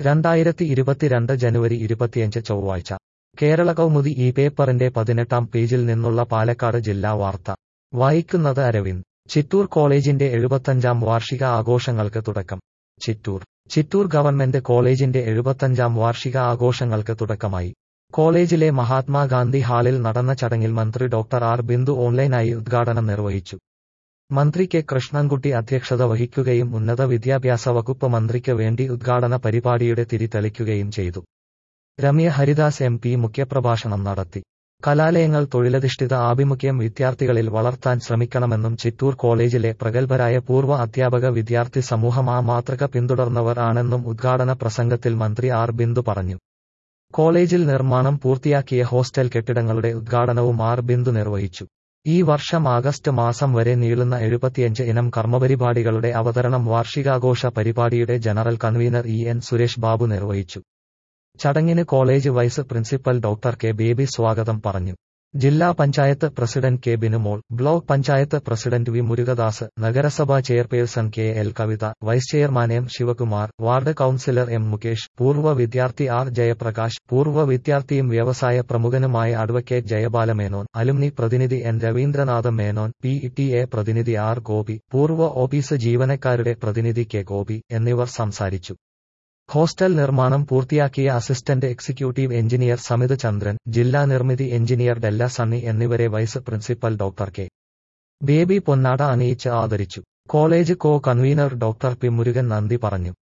രണ്ടായിരത്തി ഇരുപത്തിരണ്ട് ജനുവരി ഇരുപത്തിയഞ്ച് ചൊവ്വാഴ്ച കേരള കൗമുദി ഈ പേപ്പറിന്റെ പതിനെട്ടാം പേജിൽ നിന്നുള്ള പാലക്കാട് ജില്ലാ വാർത്ത വായിക്കുന്നത് അരവിന്ദ് ചിറ്റൂർ കോളേജിന്റെ എഴുപത്തഞ്ചാം വാർഷിക ആഘോഷങ്ങൾക്ക് തുടക്കം ചിറ്റൂർ ചിറ്റൂർ ഗവൺമെന്റ് കോളേജിന്റെ എഴുപത്തഞ്ചാം വാർഷിക ആഘോഷങ്ങൾക്ക് തുടക്കമായി കോളേജിലെ മഹാത്മാഗാന്ധി ഹാളിൽ നടന്ന ചടങ്ങിൽ മന്ത്രി ഡോക്ടർ ആർ ബിന്ദു ഓൺലൈനായി ഉദ്ഘാടനം നിർവഹിച്ചു മന്ത്രി കെ കൃഷ്ണൻകുട്ടി അധ്യക്ഷത വഹിക്കുകയും ഉന്നത വിദ്യാഭ്യാസ വകുപ്പ് മന്ത്രിക്ക് വേണ്ടി ഉദ്ഘാടന പരിപാടിയുടെ തിരി തെളിക്കുകയും ചെയ്തു രമ്യ ഹരിദാസ് എം പി മുഖ്യപ്രഭാഷണം നടത്തി കലാലയങ്ങൾ തൊഴിലധിഷ്ഠിത ആഭിമുഖ്യം വിദ്യാർത്ഥികളിൽ വളർത്താൻ ശ്രമിക്കണമെന്നും ചിറ്റൂർ കോളേജിലെ പ്രഗത്ഭരായ പൂർവ്വ അധ്യാപക വിദ്യാർത്ഥി സമൂഹം ആ മാതൃക പിന്തുടർന്നവർ ആണെന്നും ഉദ്ഘാടന പ്രസംഗത്തിൽ മന്ത്രി ആർ ബിന്ദു പറഞ്ഞു കോളേജിൽ നിർമ്മാണം പൂർത്തിയാക്കിയ ഹോസ്റ്റൽ കെട്ടിടങ്ങളുടെ ഉദ്ഘാടനവും ആർ ബിന്ദു നിർവഹിച്ചു ഈ വർഷം ആഗസ്റ്റ് മാസം വരെ നീളുന്ന എഴുപത്തിയഞ്ച് ഇനം കർമ്മപരിപാടികളുടെ അവതരണം വാർഷികാഘോഷ പരിപാടിയുടെ general convener E N Suresh Babu നിർവഹിച്ചു ചടങ്ങിന് college vice principal doctor K Baby സ്വാഗതം പറഞ്ഞു ജില്ലാ panchayat president K Binumol block panchayat president V Murukadas നഗരസഭാ chairperson K L Kavitha vice chairman M Sivakumar ward councillor M Mukesh പൂർവ്വ വിദ്യാർത്ഥി ആർ ജയപ്രകാശ് പൂർവ്വ വിദ്യാർത്ഥിയും വ്യവസായ പ്രമുഖനുമായ അഡ്വക്കേറ്റ് ജയബാല മേനോൻ അലുമിനി പ്രതിനിധി N Ravindranatha Menon P T A പ്രതിനിധി ആർ ഗോപി പൂർവ്വ ഓഫീസ് ജീവനക്കാരുടെ പ്രതിനിധി കെ ഗോപി എന്നിവർ സംസാരിച്ചു ഹോസ്റ്റൽ നിർമ്മാണം പൂർത്തിയാക്കിയ assistant executive engineer Samith Chandran ജില്ലാ നിർമ്മിതി എഞ്ചിനീയർ ഡെല്ല സണ്ണി എന്നിവരെ vice principal doctor K Baby പൊന്നാട അണിയിച്ച് ആദരിച്ചു college co convener doctor P Murugan നന്ദി പറഞ്ഞു